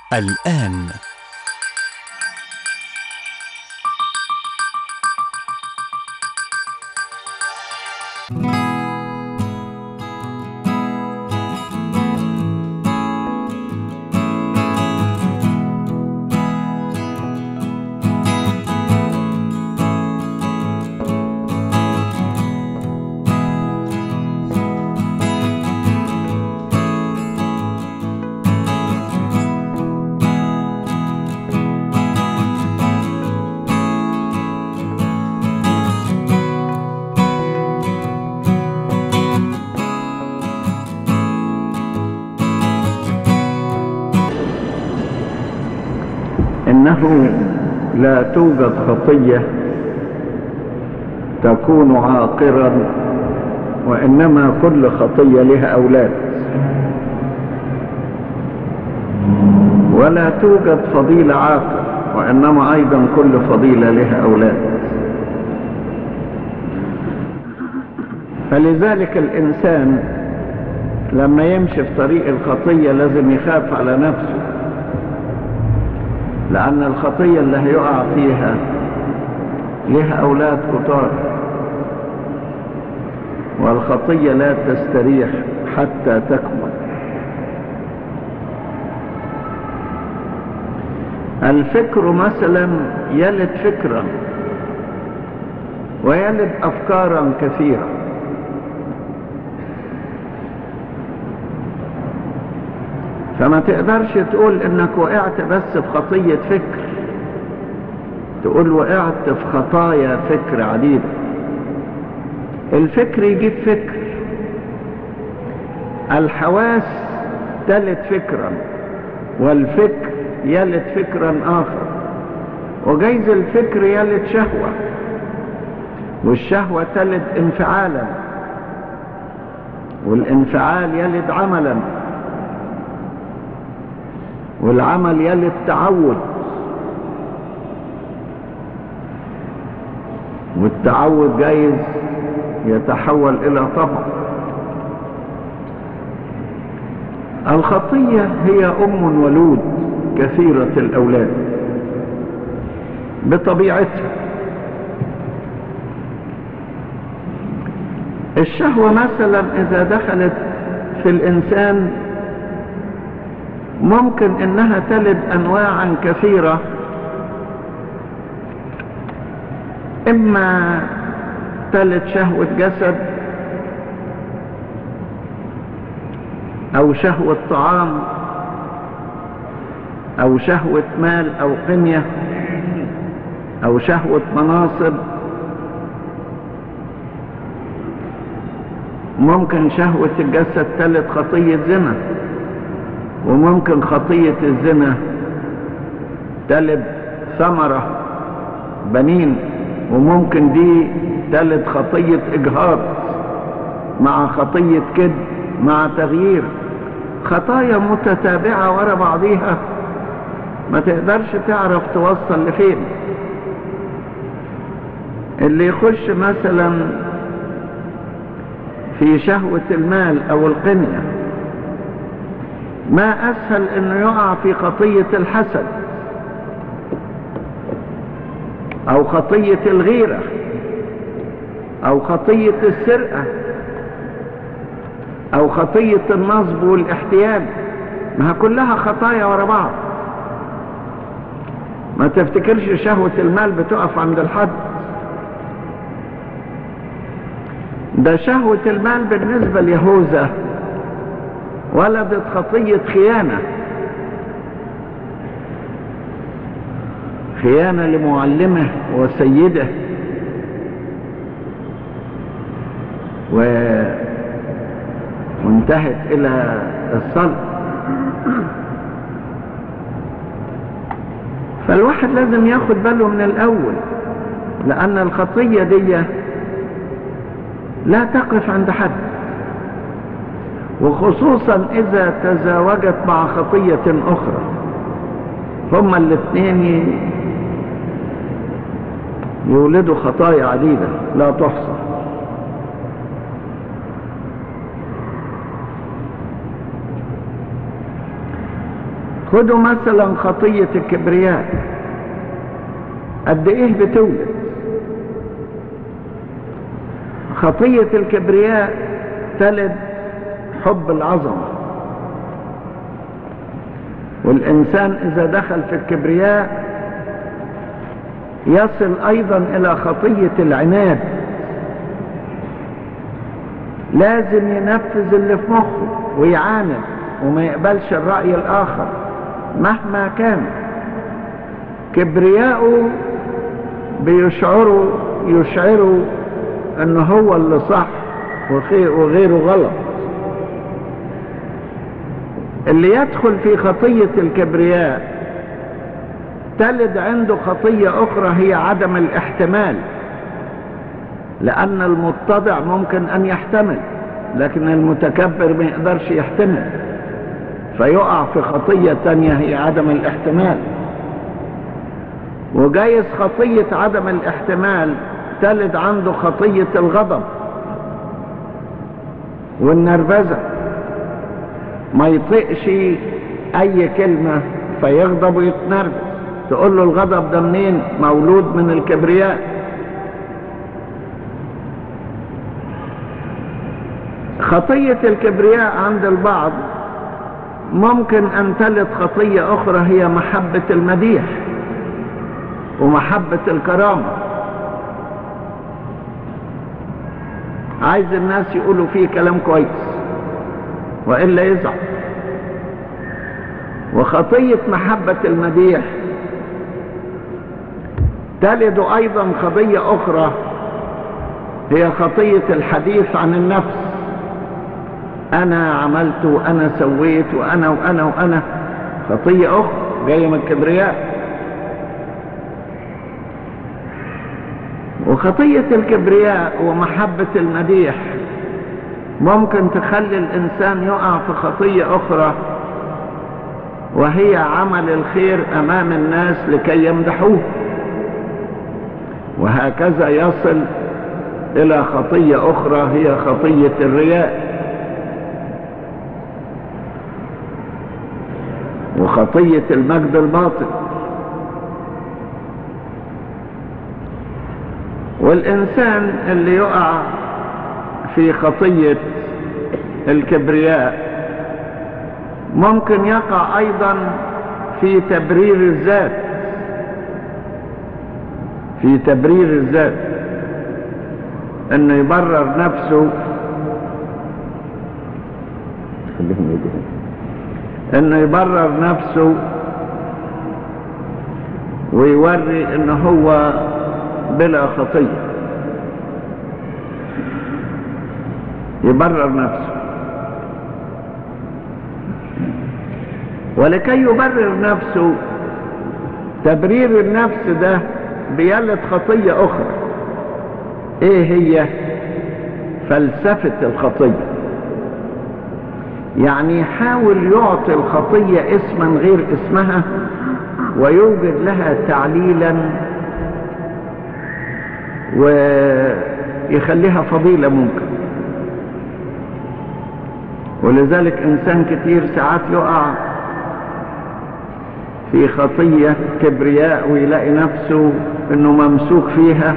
الآن انه لا توجد خطيه تكون عاقرا وانما كل خطيه لها اولاد ولا توجد فضيله عاقر وانما ايضا كل فضيله لها اولاد فلذلك الانسان لما يمشي في طريق الخطيه لازم يخاف على نفسه لأن الخطية اللي هيقع فيها لها أولاد كتار والخطية لا تستريح حتى تكمل الفكر مثلا يلد فكرا ويلد أفكارا كثيرة فما تقدرش تقول انك وقعت بس في خطية فكر تقول وقعت في خطايا فكر عديدة الفكر يجيب فكر الحواس تلد فكرا والفكر يلد فكرا اخر وجايز الفكر يلد شهوة والشهوة تلد انفعالا والانفعال يلد عملا والعمل يلي التعود والتعود جايز يتحول الى طبع الخطية هي ام ولود كثيرة الاولاد بطبيعتها الشهوة مثلا اذا دخلت في الانسان ممكن انها تلد انواعا كثيرة اما تلد شهوة جسد او شهوة طعام او شهوة مال او قنية او شهوة مناصب ممكن شهوة الجسد تلد خطية زنا وممكن خطية الزنا تلد ثمرة بنين وممكن دي تلد خطية إجهاض مع خطية كذب مع تغيير خطايا متتابعة ورا بعضيها ما تقدرش تعرف توصل لفين اللي يخش مثلا في شهوة المال او القنيه ما اسهل انه يقع في خطية الحسد او خطية الغيرة او خطية السرقة او خطية النصب والاحتيال ما كلها خطايا ورا بعض ما تفتكرش شهوة المال بتقف عند الحد ده شهوة المال بالنسبة ليهوذا ولدت خطية خيانة خيانة لمعلمه وسيده و... وانتهت إلى الصلب فالواحد لازم ياخد باله من الأول لأن الخطية دي لا تقف عند حد وخصوصا اذا تزاوجت مع خطية اخرى هما الاثنين يولدوا خطايا عديدة لا تحصى خدوا مثلا خطية الكبرياء قد ايه بتولد خطية الكبرياء تلد حب العظمة والإنسان إذا دخل في الكبرياء يصل أيضا إلى خطية العناد لازم ينفذ اللي في مخه ويعاند وما يقبلش الرأي الآخر مهما كان كبرياءه بيشعروا يشعروا انه هو اللي صح وغيره غلط اللي يدخل في خطية الكبرياء تلد عنده خطية أخرى هي عدم الاحتمال لأن المتضع ممكن أن يحتمل لكن المتكبر ما يقدرش يحتمل فيقع في خطية تانية هي عدم الاحتمال وجايز خطية عدم الاحتمال تلد عنده خطية الغضب والنرفزة ما يطيقش اي كلمة فيغضب ويتنرفز تقول له الغضب ده منين مولود من الكبرياء خطية الكبرياء عند البعض ممكن ان تلد خطية اخرى هي محبة المديح ومحبة الكرامة عايز الناس يقولوا فيه كلام كويس وإلا يزعل وخطية محبة المديح تلد أيضا قضية أخرى هي خطية الحديث عن النفس أنا عملت وأنا سويت وأنا وأنا وأنا خطية أخرى جاية من الكبرياء وخطية الكبرياء ومحبة المديح ممكن تخلي الإنسان يقع في خطية أخرى وهي عمل الخير أمام الناس لكي يمدحوه وهكذا يصل إلى خطية أخرى هي خطية الرياء وخطية المجد الباطل والإنسان اللي يقع في خطية الكبرياء ممكن يقع أيضا في تبرير الذات في تبرير الذات انه يبرر نفسه انه يبرر نفسه ويوري انه هو بلا خطية يبرر نفسه ولكي يبرر نفسه تبرير النفس ده بيلد خطية أخرى إيه هي فلسفة الخطية يعني يحاول يعطي الخطية اسما غير اسمها ويوجد لها تعليلا ويخليها فضيلة ممكن ولذلك إنسان كتير ساعات يقع في خطية كبرياء ويلاقي نفسه انه ممسوك فيها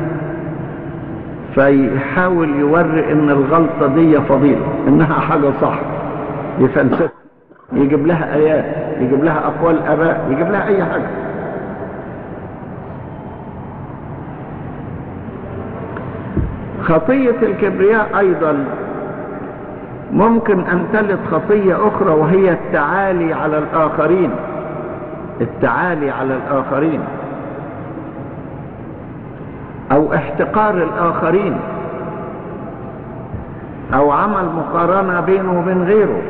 فيحاول يوري ان الغلطة دي فضيلة انها حاجة صح يفلسف يجيب لها ايات يجيب لها اقوال اباء يجيب لها اي حاجة خطية الكبرياء ايضا ممكن ان تلد خطية اخرى وهي التعالي على الاخرين التعالي على الآخرين أو احتقار الآخرين أو عمل مقارنة بينه وبين غيره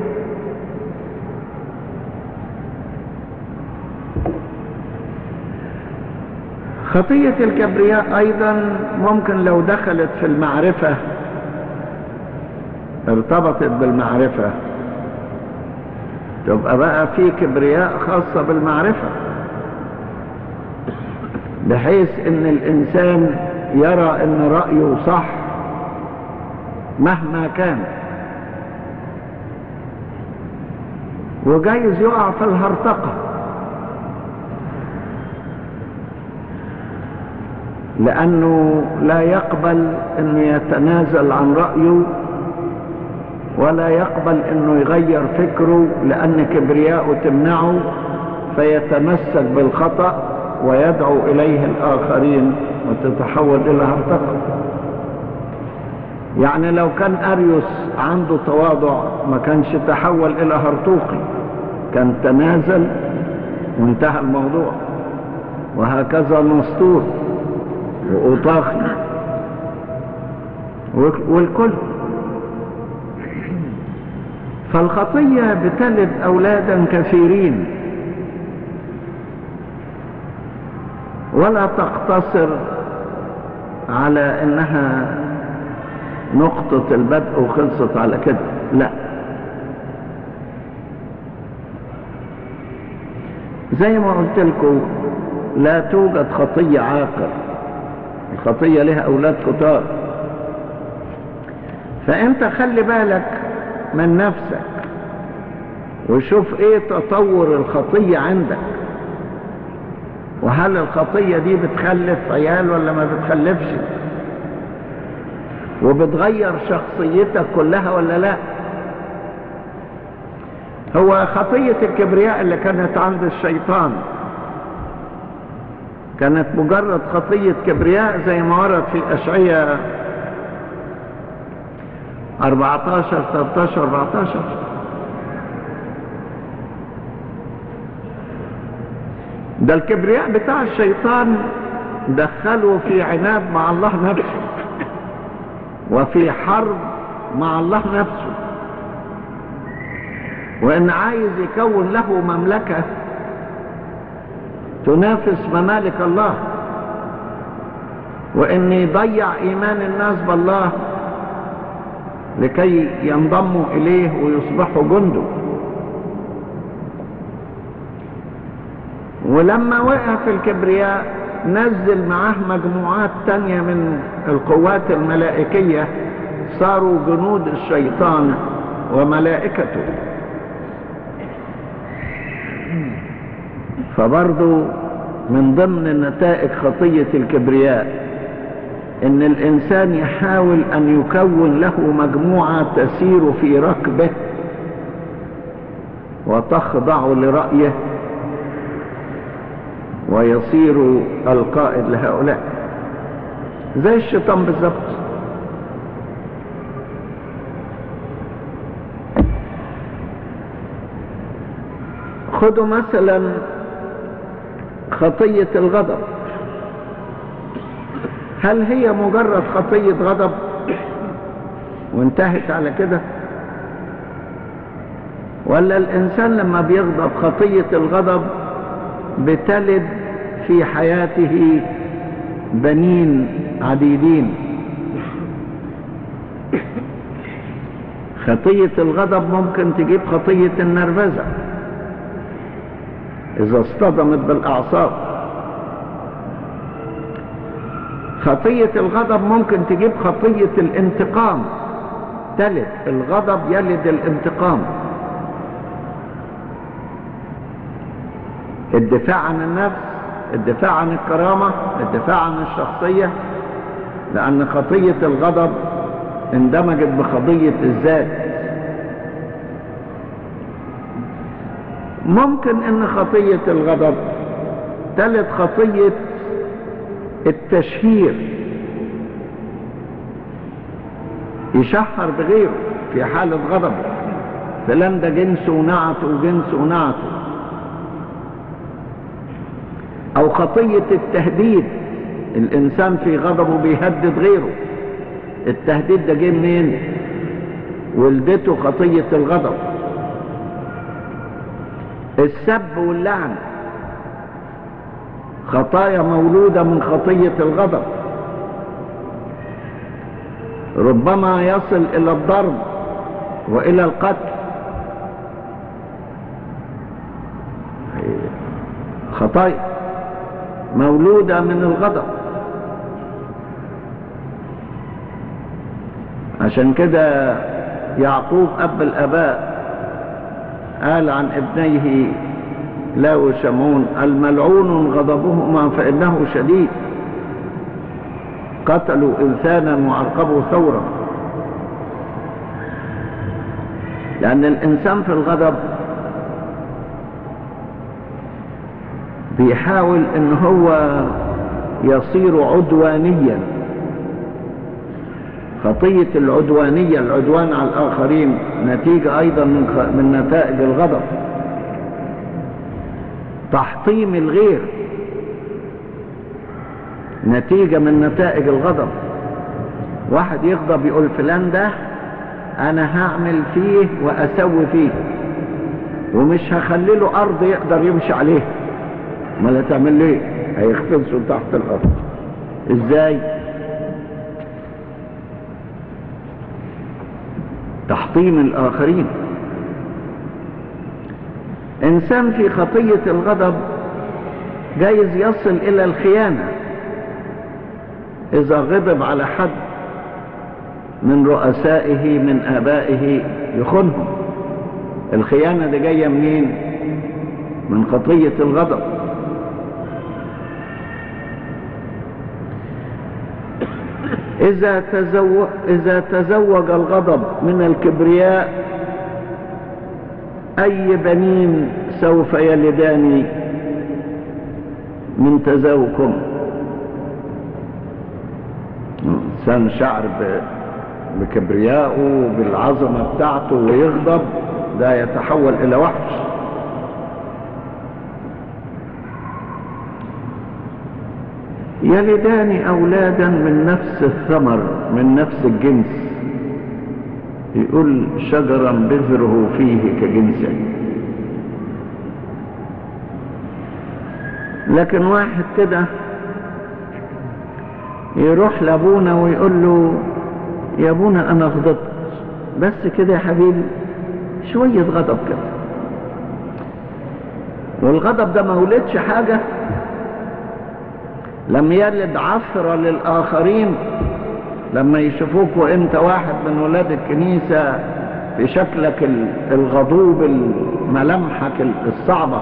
خطية الكبرياء أيضا ممكن لو دخلت في المعرفة ارتبطت بالمعرفة تبقى بقى في كبرياء خاصة بالمعرفة بحيث ان الانسان يرى ان رأيه صح مهما كان وجايز يقع في الهرطقة لأنه لا يقبل أن يتنازل عن رأيه ولا يقبل أنه يغير فكره لأن كبرياءه تمنعه فيتمسك بالخطأ ويدعو إليه الآخرين وتتحول إلى هرطقة يعني لو كان أريوس عنده تواضع ما كانش تحول إلى هرطوقي كان تنازل وانتهى الموضوع وهكذا نسطور وأوطاخي والكل فالخطية بتلد أولادا كثيرين ولا تقتصر على انها نقطة البدء وخلصت على كده لا زي ما قلت لكم لا توجد خطية عاقر الخطية لها أولاد كتار فأنت خلي بالك من نفسك وشوف ايه تطور الخطية عندك وهل الخطية دي بتخلف عيال ولا ما بتخلفش وبتغير شخصيتك كلها ولا لا هو خطية الكبرياء اللي كانت عند الشيطان كانت مجرد خطية كبرياء زي ما ورد في أشعية 14 13 14 ده الكبرياء بتاع الشيطان دخله في عناد مع الله نفسه وفي حرب مع الله نفسه وان عايز يكون له مملكة تنافس ممالك الله وان يضيع ايمان الناس بالله لكي ينضموا اليه ويصبحوا جنده ولما وقع في الكبرياء نزل معاه مجموعات تانية من القوات الملائكية صاروا جنود الشيطان وملائكته فبرضو من ضمن نتائج خطية الكبرياء ان الانسان يحاول ان يكون له مجموعة تسير في ركبه وتخضع لرأيه ويصير القائد لهؤلاء زي الشيطان بالظبط خدوا مثلا خطية الغضب هل هي مجرد خطية غضب وانتهت على كده ولا الإنسان لما بيغضب خطية الغضب بتلد في حياته بنين عديدين خطية الغضب ممكن تجيب خطية النرفزة إذا اصطدمت بالأعصاب خطية الغضب ممكن تجيب خطية الانتقام تلد الغضب يلد الانتقام الدفاع عن النفس الدفاع عن الكرامة الدفاع عن الشخصية لأن خطية الغضب اندمجت بخطية الذات ممكن ان خطية الغضب تلت خطية التشهير يشهر بغيره في حالة غضبه فلان ده جنسه ونعته وجنسه ونعته او خطية التهديد الانسان في غضبه بيهدد غيره التهديد ده جه منين ولدته خطية الغضب السب واللعن خطايا مولودة من خطية الغضب ربما يصل الى الضرب والى القتل خطايا مولودة من الغضب عشان كده يعقوب أب الآباء قال عن ابنيه لا وشمون الملعون غضبهما فإنه شديد قتلوا إنسانا وعرقبوا ثورا لأن الإنسان في الغضب بيحاول ان هو يصير عدوانيا خطية العدوانية العدوان على الآخرين نتيجة أيضا من, خ... من نتائج الغضب تحطيم الغير نتيجة من نتائج الغضب واحد يغضب يقول فلان ده أنا هعمل فيه وأسوي فيه ومش هخلي له أرض يقدر يمشي عليها ما لا تعمل ليه هيختلسوا تحت الارض ازاي تحطيم الاخرين انسان في خطية الغضب جايز يصل الى الخيانة اذا غضب على حد من رؤسائه من ابائه يخونهم الخيانة دي جاية منين من خطية الغضب إذا تزوج, إذا تزوج الغضب من الكبرياء أي بنين سوف يلدان من تزوجكم إنسان شعر بكبريائه بالعظمة بتاعته ويغضب ده يتحول إلى وحش يلدان أولادا من نفس الثمر من نفس الجنس يقول شجرا بذره فيه كجنسه لكن واحد كده يروح لابونا ويقول له يا ابونا انا غضبت بس كده يا حبيبي شوية غضب كده والغضب ده ما ولدش حاجة لم يلد عثرة للآخرين لما يشوفوك وانت واحد من ولاد الكنيسة في شكلك الغضوب ملامحك الصعبة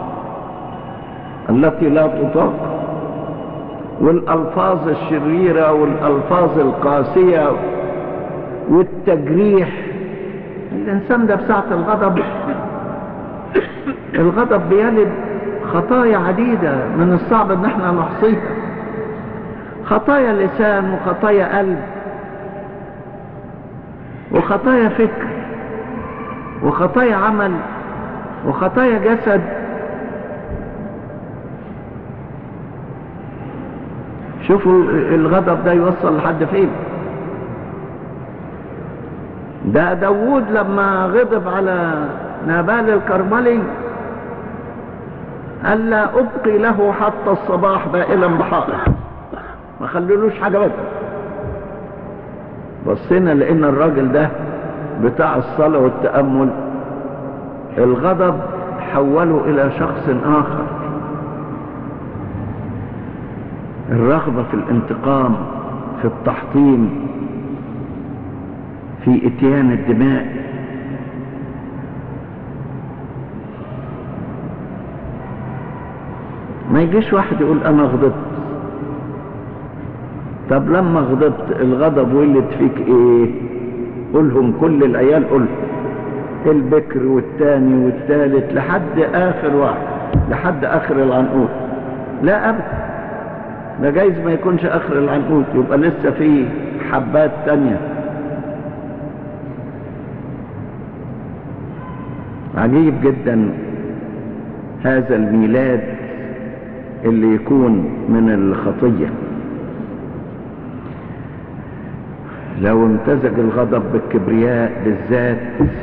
التي لا تطاق والألفاظ الشريرة والألفاظ القاسية والتجريح الإنسان ده بساعة الغضب الغضب بيلد خطايا عديدة من الصعب ان احنا نحصيها خطايا لسان وخطايا قلب وخطايا فكر وخطايا عمل وخطايا جسد شوفوا الغضب ده يوصل لحد فين ده داوود لما غضب على نابال الكرملي قال لا ابقي له حتى الصباح بائلا بحائط ما خلولوش حاجه بدل بصينا لان الراجل ده بتاع الصلاه والتامل الغضب حوله الى شخص اخر الرغبه في الانتقام في التحطيم في اتيان الدماء ما يجيش واحد يقول انا غضبت طب لما غضبت الغضب ولد فيك ايه قولهم كل العيال قول البكر والتاني والتالت لحد اخر واحد لحد اخر العنقود لا ابدا ده جايز ما يكونش اخر العنقود يبقى لسه في حبات تانية عجيب جدا هذا الميلاد اللي يكون من الخطية لو امتزج الغضب بالكبرياء بالذات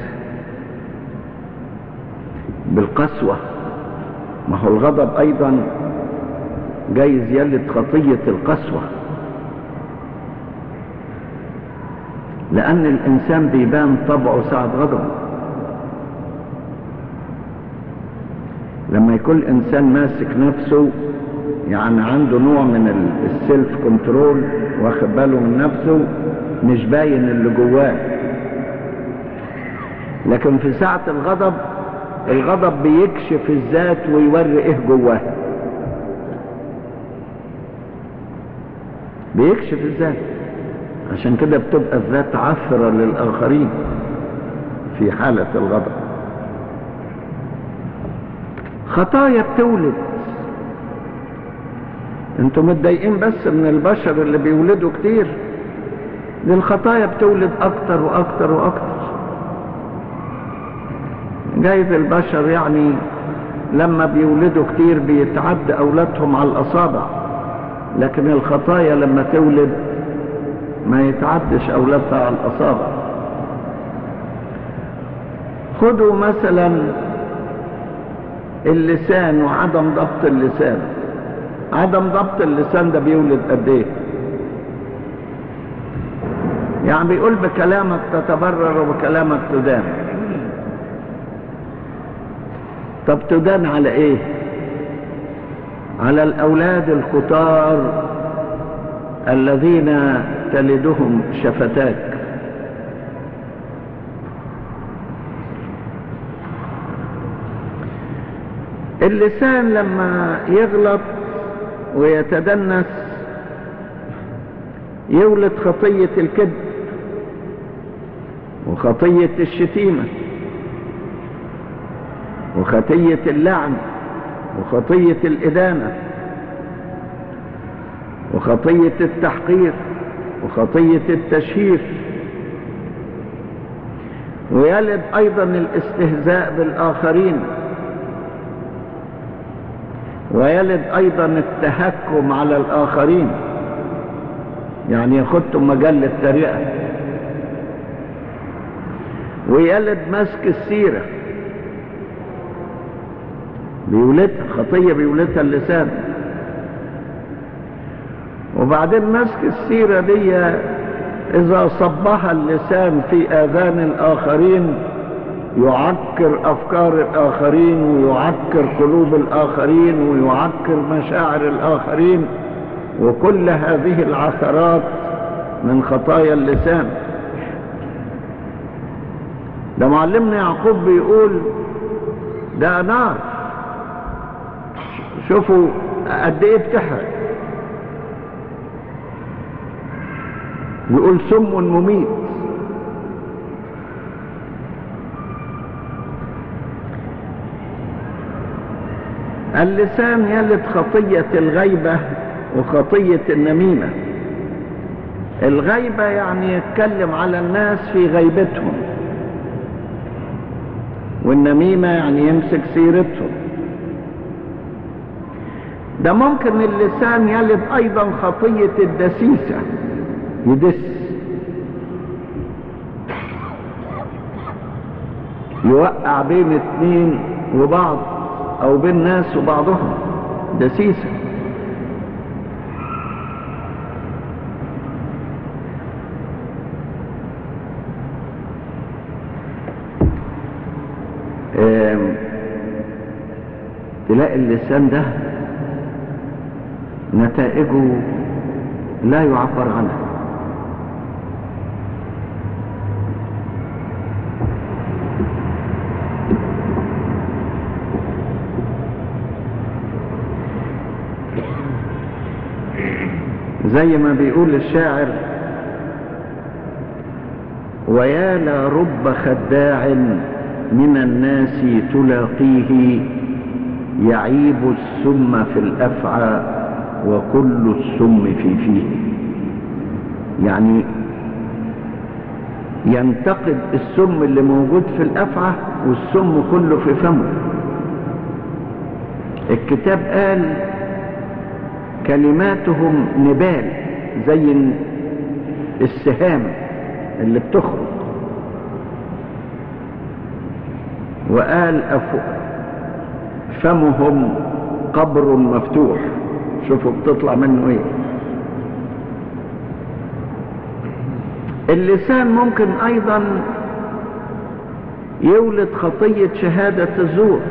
بالقسوة ما هو الغضب ايضا جايز يلد خطية القسوة لان الانسان بيبان طبعه ساعة غضبه لما يكون الانسان ماسك نفسه يعني عنده نوع من السيلف كنترول واخد باله من نفسه مش باين اللي جواه لكن في ساعة الغضب الغضب بيكشف الذات ويوري ايه جواه بيكشف الذات عشان كده بتبقى الذات عثرة للآخرين في حالة الغضب خطايا بتولد انتوا متضايقين بس من البشر اللي بيولدوا كتير دي الخطايا بتولد اكتر واكتر واكتر جايز البشر يعني لما بيولدوا كتير بيتعد اولادهم على الاصابع لكن الخطايا لما تولد ما يتعدش اولادها على الاصابع خدوا مثلا اللسان وعدم ضبط اللسان عدم ضبط اللسان ده بيولد قد ايه يعني بيقول بكلامك تتبرر وبكلامك تدان طب تدان على ايه على الاولاد الكتار الذين تلدهم شفتاك اللسان لما يغلط ويتدنس يولد خطية الكذب وخطية الشتيمة وخطية اللعن وخطية الإدانة وخطية التحقير وخطية التشهير ويلد أيضا الاستهزاء بالآخرين ويلد أيضا التهكم على الآخرين يعني ياخدتم مجال التريقة ويلد مسك السيرة بيولدها خطية بيولدها اللسان وبعدين مسك السيرة دي إذا صبها اللسان في آذان الآخرين يعكر أفكار الآخرين ويعكر قلوب الآخرين ويعكر مشاعر الآخرين وكل هذه العثرات من خطايا اللسان ده معلمنا يعقوب بيقول ده نار شوفوا قد ايه بتحرق بيقول سم مميت اللسان يلد خطية الغيبة وخطية النميمة الغيبة يعني يتكلم على الناس في غيبتهم والنميمة يعني يمسك سيرتهم ده ممكن اللسان يلد ايضا خطية الدسيسة يدس يوقع بين اتنين وبعض او بين ناس وبعضهم دسيسة تلاقي اللسان ده نتائجه لا يعبر عنها زي ما بيقول الشاعر ويا لرب خداع من الناس تلاقيه يعيب السم في الافعى وكل السم في فيه يعني ينتقد السم اللي موجود في الافعى والسم كله في فمه الكتاب قال كلماتهم نبال زي السهام اللي بتخرج وقال فمهم قبر مفتوح شوفوا بتطلع منه ايه اللسان ممكن ايضا يولد خطية شهادة الزور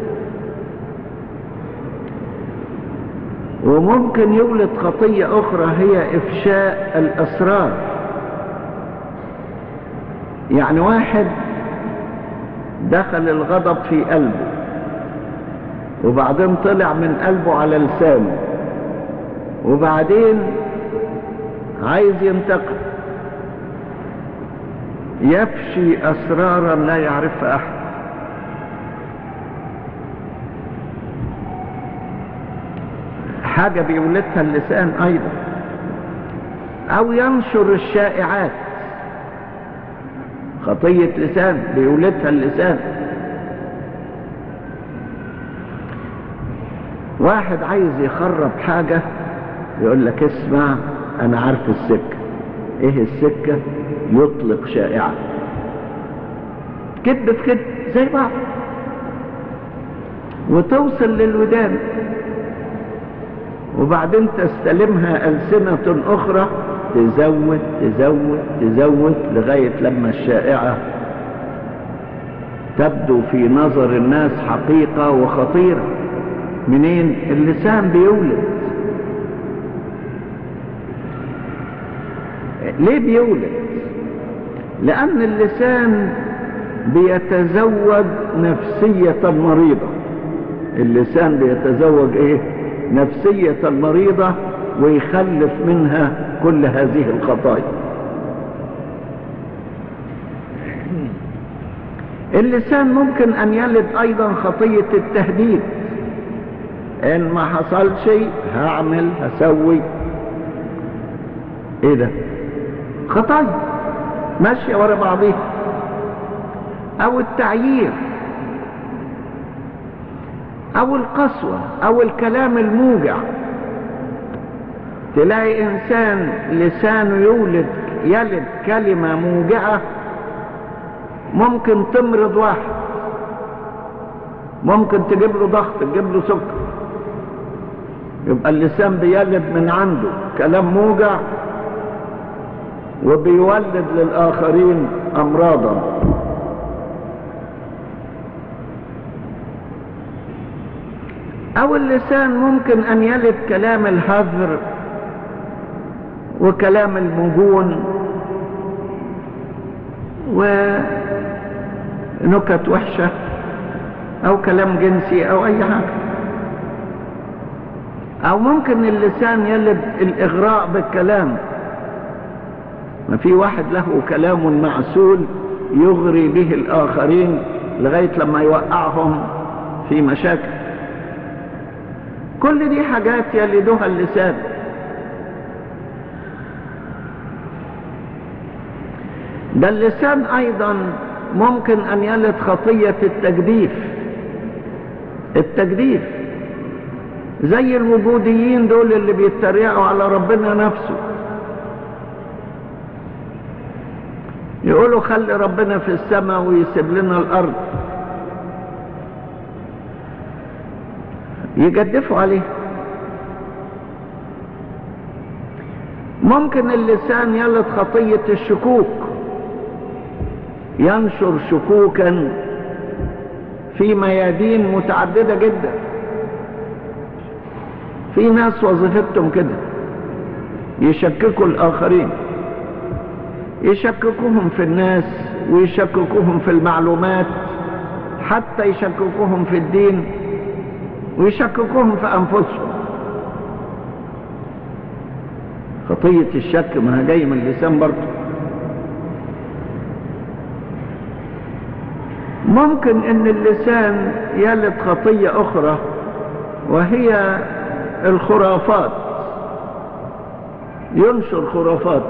وممكن يولد خطية اخرى هي افشاء الاسرار يعني واحد دخل الغضب في قلبه وبعدين طلع من قلبه على لسانه وبعدين عايز ينتقم يفشي اسرارا لا يعرفها احد حاجة بيولدها اللسان ايضا او ينشر الشائعات خطية لسان بيولدها اللسان واحد عايز يخرب حاجة يقول لك اسمع انا عارف السكة ايه السكة يطلق شائعة كذب في كذب زي بعض وتوصل للودان وبعدين تستلمها ألسنة أخرى تزود تزود تزود لغاية لما الشائعة تبدو في نظر الناس حقيقة وخطيرة منين اللسان بيولد ليه بيولد لأن اللسان بيتزوج نفسية مريضة اللسان بيتزوج ايه نفسية المريضة ويخلف منها كل هذه الخطايا اللسان ممكن ان يلد ايضا خطية التهديد ان ما حصل شيء هعمل هسوي ايه ده خطايا ماشية ورا بعضيها او التعيير او القسوة او الكلام الموجع تلاقي انسان لسانه يولد يلد كلمة موجعة ممكن تمرض واحد ممكن تجيب له ضغط تجيب له سكر يبقى اللسان بيلد من عنده كلام موجع وبيولد للآخرين أمراضا أو اللسان ممكن أن يلد كلام الهذر وكلام المجون ونكت وحشة أو كلام جنسي أو أي حاجة أو ممكن اللسان يلد الإغراء بالكلام ما في واحد له كلام معسول يغري به الآخرين لغاية لما يوقعهم في مشاكل كل دي حاجات يلدها اللسان ده اللسان ايضا ممكن ان يلد خطية التجديف التجديف زي الوجوديين دول اللي بيتريقوا على ربنا نفسه يقولوا خلي ربنا في السماء ويسيب لنا الارض يجدفوا عليه ممكن اللسان يلد خطية الشكوك ينشر شكوكا في ميادين متعددة جدا في ناس وظيفتهم كده يشككوا الآخرين يشككوهم في الناس ويشككوهم في المعلومات حتى يشككوهم في الدين ويشككوهم في أنفسهم خطية الشك ما جاي من اللسان برضه ممكن ان اللسان يلد خطية اخرى وهي الخرافات ينشر خرافات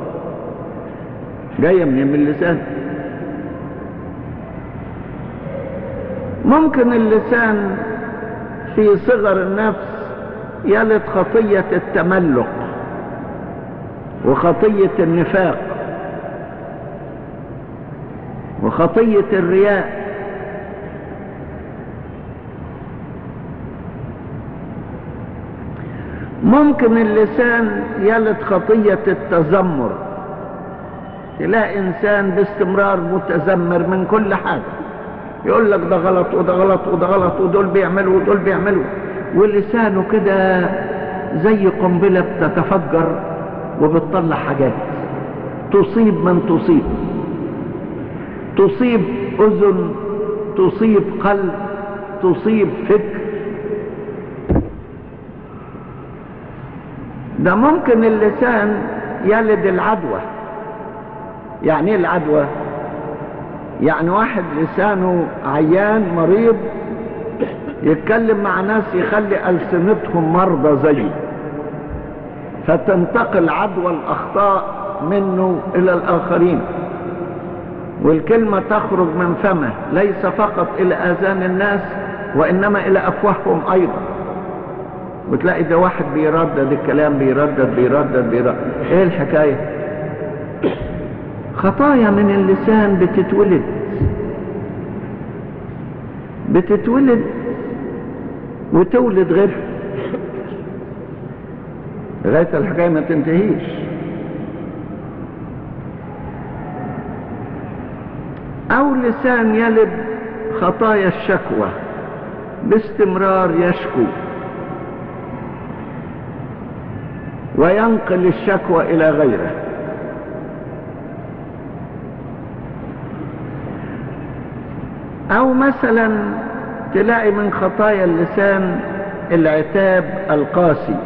جاية من اللسان ممكن اللسان في صغر النفس يلد خطية التملق وخطية النفاق وخطية الرياء ممكن اللسان يلد خطية التذمر تلاقي انسان باستمرار متذمر من كل حاجة يقول لك ده غلط وده غلط وده غلط ودول بيعملوا ودول بيعملوا ولسانه كده زي قنبلة بتتفجر وبتطلع حاجات تصيب من تصيب تصيب أذن تصيب قلب تصيب فكر ده ممكن اللسان يلد العدوى يعني ايه العدوى يعني واحد لسانه عيان مريض يتكلم مع ناس يخلي ألسنتهم مرضى زيه فتنتقل عدوى الأخطاء منه إلى الآخرين والكلمة تخرج من فمه ليس فقط إلى آذان الناس وإنما إلى أفواههم أيضا وتلاقي ده واحد بيردد الكلام بيردد بيردد بيردد ايه الحكاية خطايا من اللسان بتتولد بتتولد وتولد غيرها لغاية الحكاية ما تنتهيش أو لسان يلد خطايا الشكوى باستمرار يشكو وينقل الشكوى إلى غيره أو مثلا تلاقي من خطايا اللسان العتاب القاسي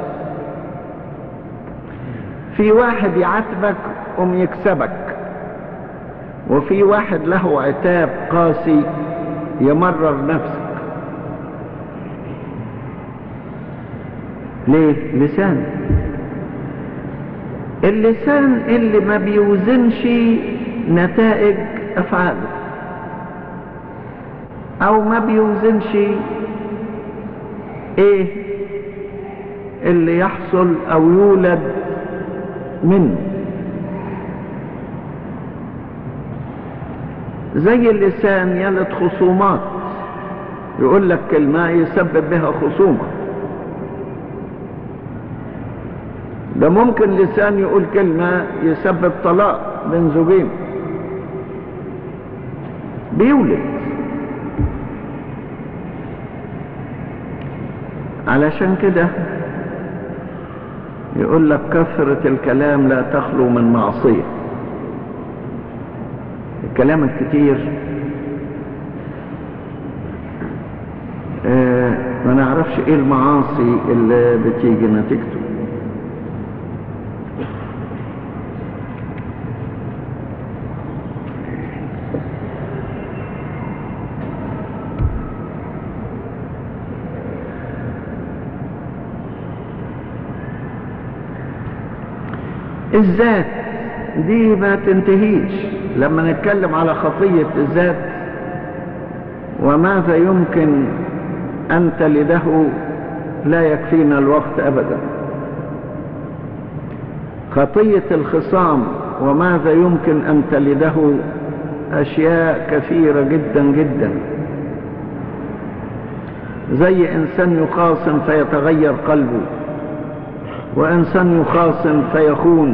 في واحد يعاتبك قم يكسبك وفي واحد له عتاب قاسي يمرر نفسك ليه لسان اللسان اللي ما بيوزنش نتائج افعاله او ما بيوزنش ايه اللي يحصل او يولد منه زي اللسان يلد خصومات يقول لك كلمة يسبب بها خصومة ده ممكن لسان يقول كلمة يسبب طلاق بين زوجين بيولد علشان كده يقول لك كثرة الكلام لا تخلو من معصية الكلام الكتير آه ما نعرفش ايه المعاصي اللي بتيجي نتيجته الذات دي ما تنتهيش لما نتكلم على خطية الذات وماذا يمكن أن تلده لا يكفينا الوقت أبدا خطية الخصام وماذا يمكن أن تلده أشياء كثيرة جدا جدا زي إنسان يخاصم فيتغير قلبه وإنسان يخاصم فيخون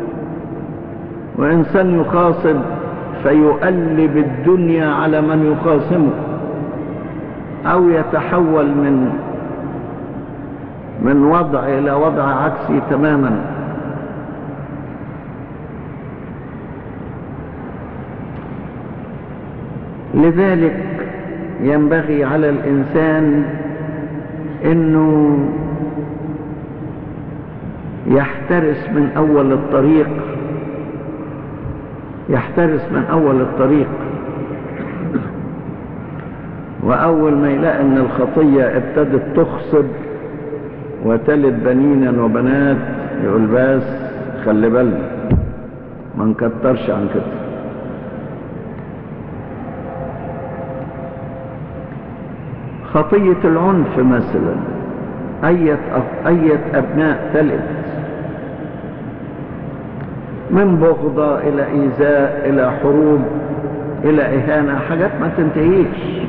وإنسان يخاصم فيؤلب الدنيا على من يخاصمه أو يتحول من من وضع إلى وضع عكسي تماما لذلك ينبغي على الإنسان أنه يحترس من أول الطريق يحترس من أول الطريق وأول ما يلاقي أن الخطية ابتدت تخصب وتلد بنينا وبنات يقول بس خلي بالنا ما نكترش عن كده خطية العنف مثلا أية, أية أبناء تلد من بغضة إلى إيذاء إلى حروب إلى إهانة حاجات ما تنتهيش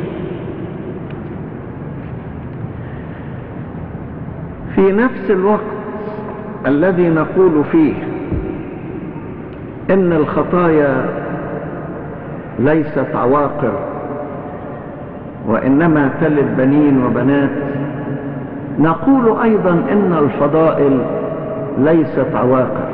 في نفس الوقت الذي نقول فيه إن الخطايا ليست عواقر وإنما تلد بنين وبنات نقول أيضا إن الفضائل ليست عواقر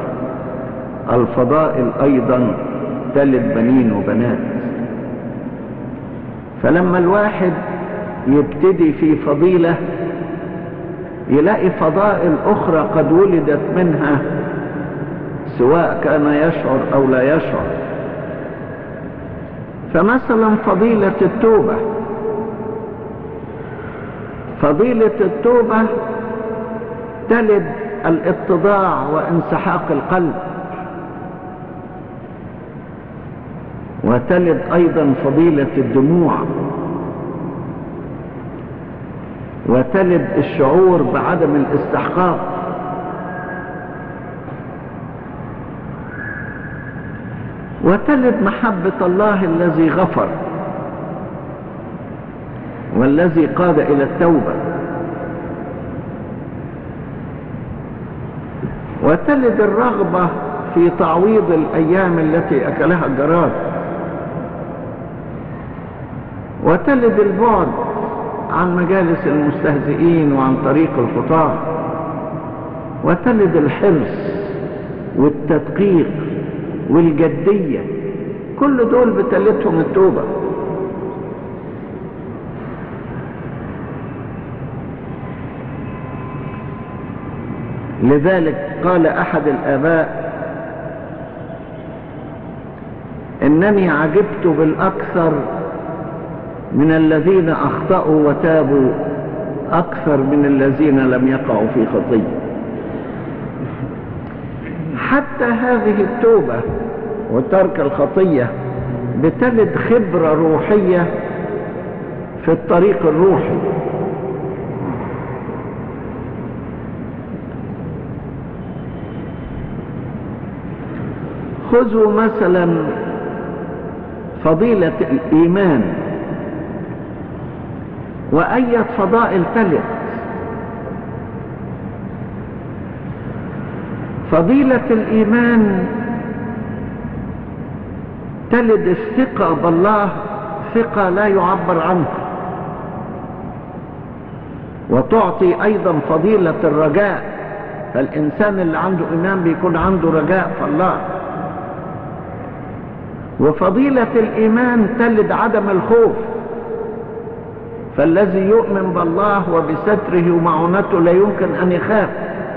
الفضائل أيضا تلد بنين وبنات فلما الواحد يبتدي في فضيلة يلاقي فضائل أخرى قد ولدت منها سواء كان يشعر أو لا يشعر فمثلا فضيلة التوبة فضيلة التوبة تلد الاتضاع وانسحاق القلب وتلد ايضا فضيلة الدموع وتلد الشعور بعدم الاستحقاق وتلد محبة الله الذي غفر والذي قاد الى التوبة وتلد الرغبة في تعويض الايام التي اكلها الجراد وتلد البعد عن مجالس المستهزئين وعن طريق الخطاة وتلد الحرص والتدقيق والجدية كل دول بتلتهم التوبة لذلك قال احد الاباء انني عجبت بالاكثر من الذين اخطأوا وتابوا اكثر من الذين لم يقعوا في خطية حتى هذه التوبة وترك الخطية بتلد خبرة روحية في الطريق الروحي خذوا مثلا فضيلة الإيمان وأية فضائل تلد فضيلة الإيمان تلد الثقة بالله ثقة لا يعبر عنها وتعطي أيضا فضيلة الرجاء فالإنسان اللي عنده إيمان بيكون عنده رجاء في الله وفضيلة الإيمان تلد عدم الخوف فالذي يؤمن بالله وبستره ومعونته لا يمكن أن يخاف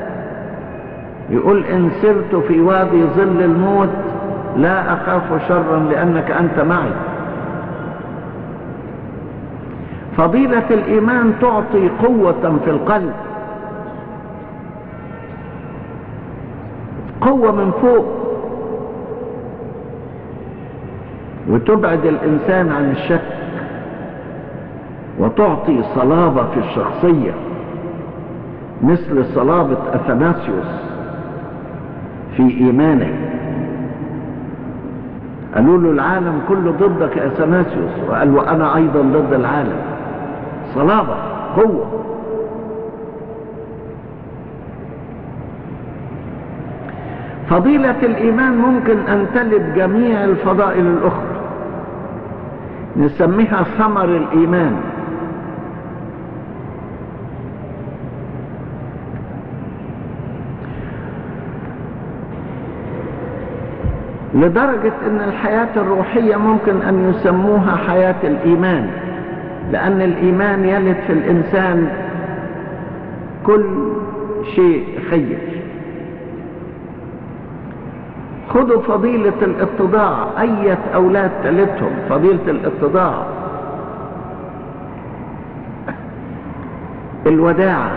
يقول إن سرت في وادي ظل الموت لا أخاف شرا لأنك أنت معي فضيلة الإيمان تعطي قوة في القلب قوة من فوق وتبعد الإنسان عن الشك وتعطي صلابة في الشخصية مثل صلابة أثناسيوس في إيمانه قالوا له العالم كله ضدك يا أثناسيوس وقال وأنا أيضا ضد العالم صلابة قوة فضيلة الإيمان ممكن أن تلد جميع الفضائل الأخرى نسميها ثمر الإيمان لدرجة ان الحياة الروحية ممكن ان يسموها حياة الايمان لان الايمان يلد في الانسان كل شيء خير خذوا فضيلة الاتضاع اية اولاد تلتهم فضيلة الاتضاع الوداعة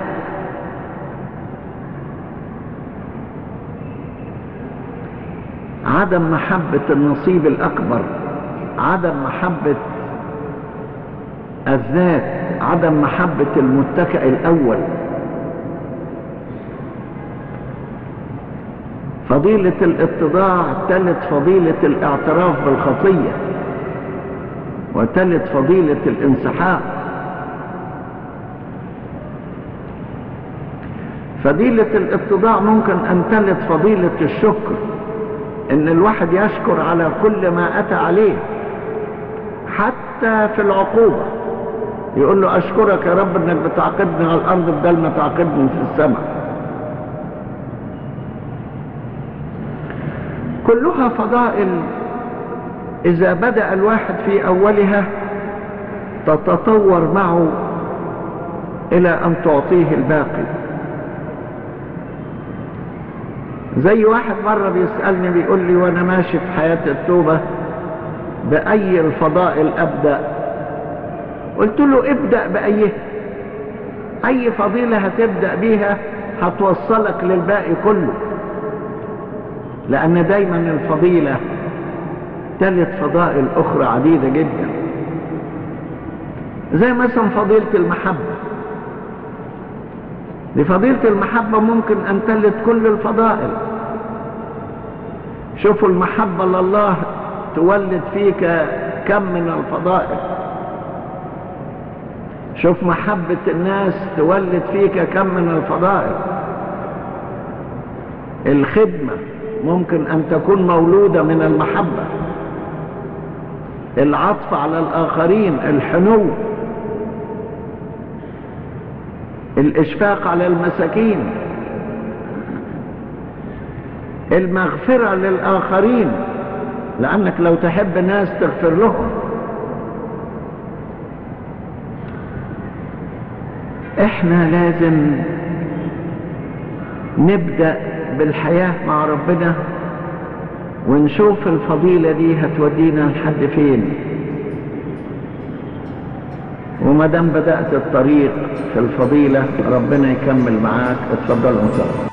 عدم محبة النصيب الأكبر عدم محبة الذات عدم محبة المتكئ الأول فضيلة الاتضاع تلت فضيلة الاعتراف بالخطية وتلت فضيلة الانسحاق فضيلة الاتضاع ممكن أن تلت فضيلة الشكر ان الواحد يشكر على كل ما اتى عليه حتى في العقوبة يقول له اشكرك يا رب انك بتعاقبني على الارض بدل ما تعاقبني في السماء كلها فضائل اذا بدأ الواحد في اولها تتطور معه الى ان تعطيه الباقي زي واحد مرة بيسألني بيقول لي وانا ماشي في حياة التوبة بأي الفضائل أبدأ قلت له ابدأ بأيه أي فضيلة هتبدأ بيها هتوصلك للباقي كله لأن دايما الفضيلة تلت فضائل أخرى عديدة جدا زي مثلا فضيلة المحبة لفضيلة المحبة ممكن أن تلت كل الفضائل شوفوا المحبة لله تولد فيك كم من الفضائل شوف محبة الناس تولد فيك كم من الفضائل الخدمة ممكن أن تكون مولودة من المحبة العطف على الآخرين الحنو الإشفاق على المساكين المغفرة للآخرين لأنك لو تحب ناس تغفر لهم احنا لازم نبدأ بالحياة مع ربنا ونشوف الفضيلة دي هتودينا لحد فين وما دام بدأت الطريق في الفضيلة ربنا يكمل معاك اتفضل انصر